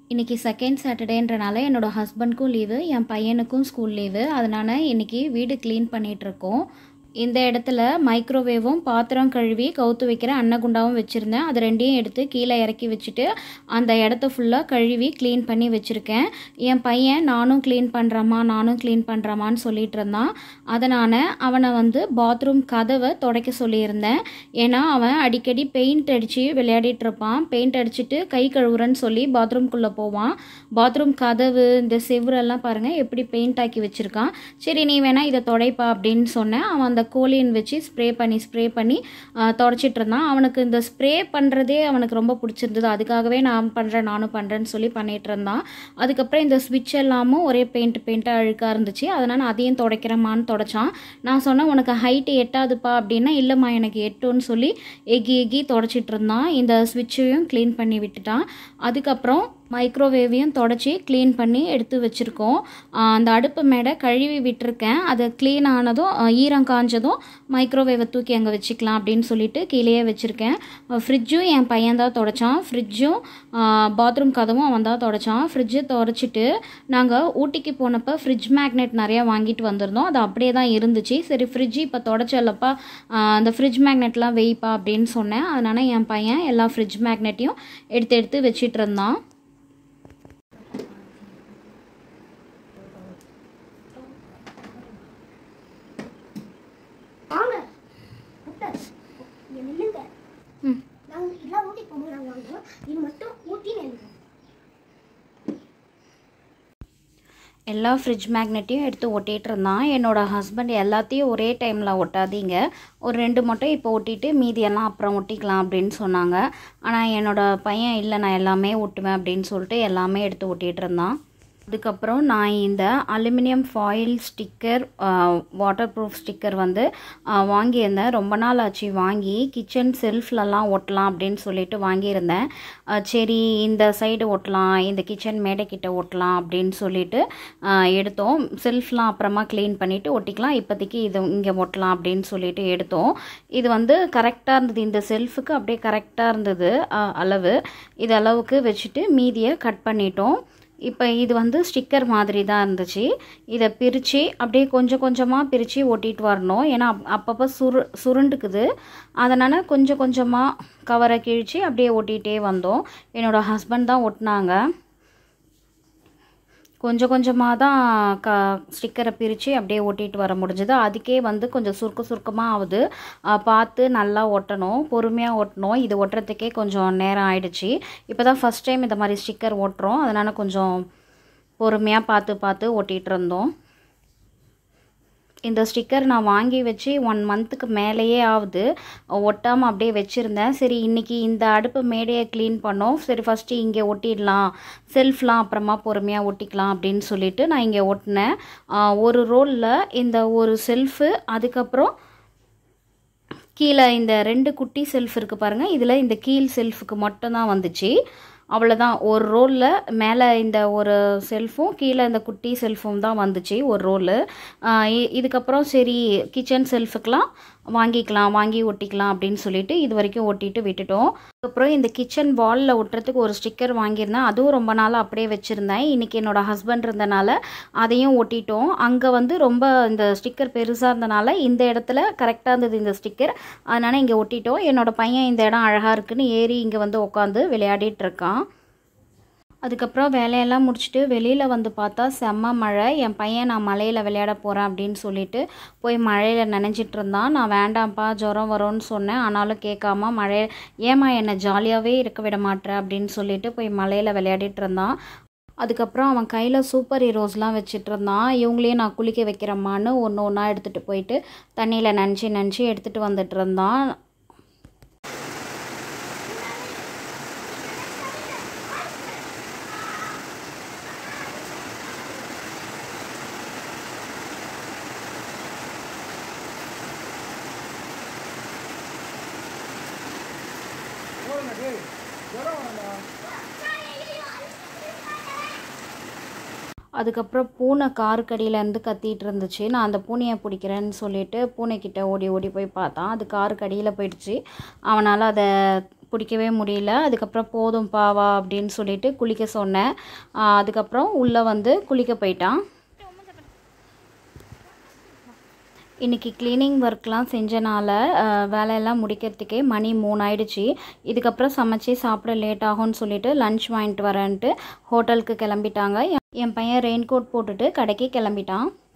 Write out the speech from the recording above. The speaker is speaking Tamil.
இன்றைக்கி செகண்ட் சாட்டர்டேன்றனால என்னோடய ஹஸ்பண்ட்க்கும் லீவு என் பையனுக்கும் ஸ்கூல் லீவு அதனால் இன்றைக்கி வீடு க்ளீன் பண்ணிகிட்ருக்கோம் இந்த இடத்துல மைக்ரோவேவும் பாத்திரம் கழுவி கவுத்து வைக்கிற அன்னகுண்டாவும் வச்சுருந்தேன் அது ரெண்டையும் எடுத்து கீழே இறக்கி வச்சுட்டு அந்த இடத்த ஃபுல்லாக கழுவி க்ளீன் பண்ணி வச்சுருக்கேன் என் பையன் நானும் க்ளீன் பண்ணுறேம்மா நானும் க்ளீன் பண்ணுறேம்மான்னு சொல்லிட்டு இருந்தான் அதனால் அவனை வந்து பாத்ரூம் கதவை துடைக்க சொல்லியிருந்தேன் ஏன்னா அவன் அடிக்கடி பெயிண்ட் அடித்து விளையாடிட்டு இருப்பான் பெயிண்ட் அடிச்சுட்டு கை கழுவுறேன்னு சொல்லி பாத்ரூம்குள்ளே போவான் பாத்ரூம் கதவு இந்த செவ்வரெல்லாம் பாருங்கள் எப்படி பெயிண்ட் ஆக்கி வச்சுருக்கான் சரி நீ வேணா இதை துடைப்பா அப்படின்னு சொன்னேன் அவன் அந்த கோலின் வச்சு ஸ்ப்ரே பண்ணி ஸ்ப்ரே பண்ணி தொடச்சிட்டு இருந்தான் அவனுக்கு இந்த ஸ்ப்ரே பண்ணுறதே அவனுக்கு ரொம்ப பிடிச்சிருந்தது அதுக்காகவே நான் பண்ணுறேன் நானும் பண்ணுறேன்னு சொல்லி பண்ணிகிட்டு இருந்தான் அதுக்கப்புறம் இந்த ஸ்விட்ச் எல்லாமும் ஒரே பெயிண்ட் பெயிண்ட்டாக அழுக்காக இருந்துச்சு அதனால் நான் அதையும் துடைக்கிறேம்மான்னு தொடச்சான் நான் சொன்னேன் உனக்கு ஹைட்டு எட்டாதுப்பா அப்படின்னா இல்லைம்மா எனக்கு எட்டுன்னு சொல்லி எகி எகி தொடச்சிட்டு இருந்தான் இந்த ஸ்விட்சையும் க்ளீன் பண்ணி விட்டுட்டான் அதுக்கப்புறம் மைக்ரோவேவையும் தொடச்சி க்ளீன் பண்ணி எடுத்து வச்சுருக்கோம் அந்த அடுப்பு மேடை கழுவி விட்டுருக்கேன் அது க்ளீன் ஆனதும் ஈரம் காஞ்சதும் மைக்ரோவேவை தூக்கி அங்கே வச்சுக்கலாம் அப்படின்னு சொல்லிட்டு கீழேயே வச்சுருக்கேன் ஃப்ரிட்ஜும் என் பையன் தான் தொடச்சான் ஃப்ரிட்ஜும் பாத்ரூம் கதவும் அவன் தான் தொடச்சான் ஃப்ரிட்ஜு தொடச்சிட்டு நாங்கள் ஊட்டிக்கு போனப்போ ஃப்ரிட்ஜ் மேக்னெட் நிறையா வாங்கிட்டு வந்திருந்தோம் அது அப்படியே தான் இருந்துச்சு சரி ஃப்ரிட்ஜு இப்போ தொடச்சல்லப்பா அந்த ஃப்ரிட்ஜ் மேக்னெட்லாம் வெய்ப்பா அப்படின்னு சொன்னேன் அதனால் என் பையன் எல்லா ஃப்ரிட்ஜ் மேக்னெட்டையும் எடுத்து எடுத்து வச்சிட்டு இருந்தான் வாங்க டாக்டர் இங்க நில்லுங்க ம் நாங்கள் எல்லாம் ஊட்டி போகும்போது நாங்கள் வாங்குவோம் இது மட்டும் ஊட்டி நில்லுங்க எல்லா ஃப்ரிட்ஜ் மேக்னெட்டையும் எடுத்து ஒட்டிகிட்டு இருந்தான் என்னோடய ஹஸ்பண்ட் எல்லாத்தையும் ஒரே டைமில் ஒட்டாதீங்க ஒரு ரெண்டு மட்டும் இப்போ ஒட்டிட்டு மீதியெல்லாம் அப்புறம் ஒட்டிக்கலாம் அப்படின்னு சொன்னாங்க ஆனால் என்னோடய பையன் இல்லை நான் எல்லாமே ஒட்டுவேன் அப்படின்னு சொல்லிட்டு எல்லாமே எடுத்து ஒட்டிகிட்டு இருந்தான் அதுக்கப்புறம் நான் இந்த aluminium foil sticker waterproof sticker வந்து ஆஹ், வாங்கியிருந்தேன் ரொம்ப நாள் ஆச்சு வாங்கி கிச்சன் செல்ஃப்லலாம் ஒட்டலாம் அப்படின்னு சொல்லிட்டு வாங்கியிருந்தேன் ஆஹ், சரி இந்த சைடு ஒட்டலாம் இந்த கிச்சன் மேடைக்கிட்ட ஒட்டலாம் அப்படின்னு சொல்லிட்டு ஆஹ், எடுத்தோம் செல்ஃப்லாம் அப்புறமா க்ளீன் பண்ணிவிட்டு ஒட்டிக்கலாம் இப்போதைக்கு இது இங்கே ஒட்டலாம் அப்படின்னு சொல்லிட்டு எடுத்தோம் இது வந்து கரெக்டாக இருந்தது இந்த செல்ஃபுக்கு அப்படியே கரெக்டாக இருந்தது ஆஹ், அளவு இது அளவுக்கு வச்சுட்டு மீதியை கட் பண்ணிட்டோம் இப்போ இது வந்து ஸ்டிக்கர் மாதிரி தான் இருந்துச்சு இதை பிரித்து அப்படியே கொஞ்சம் கொஞ்சமாக பிரித்து ஒட்டிட்டு வரணும் ஏன்னா அப்- அப்பப்போ சுரு சுருண்டுக்குது அதனால் கொஞ்சம் கொஞ்சமாக கவரை கிழித்து அப்படியே ஒட்டிகிட்டே வந்தோம் என்னோடய ஹஸ்பண்ட் தான் ஒட்டினாங்க கொஞ்சம் கொஞ்சமாக தான் க ஸ்டிக்கரை பிரித்து அப்படியே ஒட்டிட்டு வர முடிஞ்சது அதுக்கே வந்து கொஞ்சம் சுருக்க சுருக்கமாக ஆகுது ஆ, பார்த்து நல்லா ஒட்டணும் பொறுமையாக ஒட்டணும் இது ஒட்டுறதுக்கே கொஞ்சம் நேரம் ஆயிடுச்சு இப்போ தான் ஃபஸ்ட் டைம் இந்த மாதிரி ஸ்டிக்கர் ஒட்டுறோம் அதனால் கொஞ்சம் பொறுமையாக பார்த்து பார்த்து ஒட்டிகிட்டு இருந்தோம் இந்த ஸ்டிக்கர் நான் வாங்கி வச்சு ஒன் மந்த்துக்கு மேலேயே ஆகுது ஒட்டாமல் அப்படியே வச்சுருந்தேன் சரி இன்றைக்கி இந்த அடுப்பு மேடையை க்ளீன் பண்ணோம் சரி ஃபஸ்ட்டு இங்கே ஒட்டிடலாம் செல்ஃப்லாம் அப்புறமா பொறுமையாக ஒட்டிக்கலாம் அப்படின்னு சொல்லிட்டு நான் இங்கே ஒட்டினேன் ஆஹ் ஒரு ரோலில் இந்த ஒரு செல்ஃபு அதுக்கப்புறம் கீழே இந்த ரெண்டு குட்டி செல்ஃப் இருக்குது பாருங்கள் இதில் இந்த கீழ் செல்ஃபுக்கு மட்டும்தான் வந்துச்சு அவ்வளோதான் ஒரு ரோலில் மேலே இந்த ஒரு செல்ஃபும் கீழே இந்த குட்டி செல்ஃபும் தான் வந்துச்சு ஒரு ரோலு இதுக்கப்புறம் சரி கிச்சன் செல்ஃபுக்கெலாம் வாங்கிக்கலாம் வாங்கி ஒட்டிக்கலாம் அப்படின்னு சொல்லிட்டு இது வரைக்கும் ஒட்டிட்டு விட்டுட்டோம் அதுக்கப்புறம் இந்த கிச்சன் வாலில் ஒட்டுறதுக்கு ஒரு ஸ்டிக்கர் வாங்கியிருந்தேன் அதுவும் ரொம்ப நாள் அப்படியே வச்சுருந்தேன் இன்றைக்கி என்னோட ஹஸ்பண்ட் இருந்தனால அதையும் ஒட்டிட்டோம் அங்கே வந்து ரொம்ப இந்த ஸ்டிக்கர் பெருசாக இருந்தனால இந்த இடத்துல கரெக்டாக இருந்தது இந்த ஸ்டிக்கர் அதனால் இங்கே ஒட்டிட்டோம் என்னோட பையன் இந்த இடம் அழகாக இருக்குன்னு ஏறி இங்கே வந்து உட்காந்து விளையாடிட்டு இருக்கான் அதுக்கப்புறம் வேலையெல்லாம் முடிச்சுட்டு வெளியில் வந்து பார்த்தா செம்ம மழை என் பையன் நான் மழையில் விளையாட போகிறேன் அப்படின்னு சொல்லிட்டு போய் மழையில் நனைஞ்சிட்டு இருந்தான் நான் வேண்டாம்ப்பா ஜுரம் வரும்னு சொன்னேன் ஆனாலும் கேட்காம மழை ஏமா என்னை ஜாலியாகவே இருக்க விட மாட்டேற அப்படின்னு சொல்லிட்டு போய் மழையில் விளையாடிட்டு இருந்தான் அதுக்கப்புறம் அவன் கையில் சூப்பர் ஹீரோஸ்லாம் வச்சுட்டு இருந்தான் இவங்களையும் நான் குளிக்க வைக்கிறேம்மான்னு ஒன்று ஒன்றா எடுத்துகிட்டு போயிட்டு தண்ணியில் நனைச்சி நனைச்சி எடுத்துகிட்டு வந்துட்டு இருந்தான் அதுக்கப்புறம் பூனை காருக்கடியிலேருந்து கத்திட்டு இருந்துச்சு நான் அந்த பூனையை பிடிக்கிறேன்னு சொல்லிட்டு பூனைக்கிட்ட ஓடி ஓடி போய் பார்த்தான் அது காருக்கடியில் போயிடுச்சு அவனால் அதை பிடிக்கவே முடியல அதுக்கப்புறம் போதும்பா வா அப்படின்னு சொல்லிட்டு குளிக்க சொன்னேன் ஆஹ் அதுக்கப்புறம் உள்ளே வந்து குளிக்க போயிட்டான் இன்றைக்கி க்ளீனிங் ஒர்க்லாம் செஞ்சனால அஹ், வேலையெல்லாம் முடிக்கிறதுக்கே மணி மூணு ஆயிடுச்சு இதுக்கப்புறம் சமைச்சு சாப்பிட லேட் ஆகும்னு சொல்லிட்டு லஞ்ச் வாங்கிட்டு வரேன்ட்டு ஹோட்டலுக்கு கிளம்பிட்டாங்க என் என் பையன் ரெயின் கோட் போட்டுட்டு கடைக்கு கிளம்பிட்டான்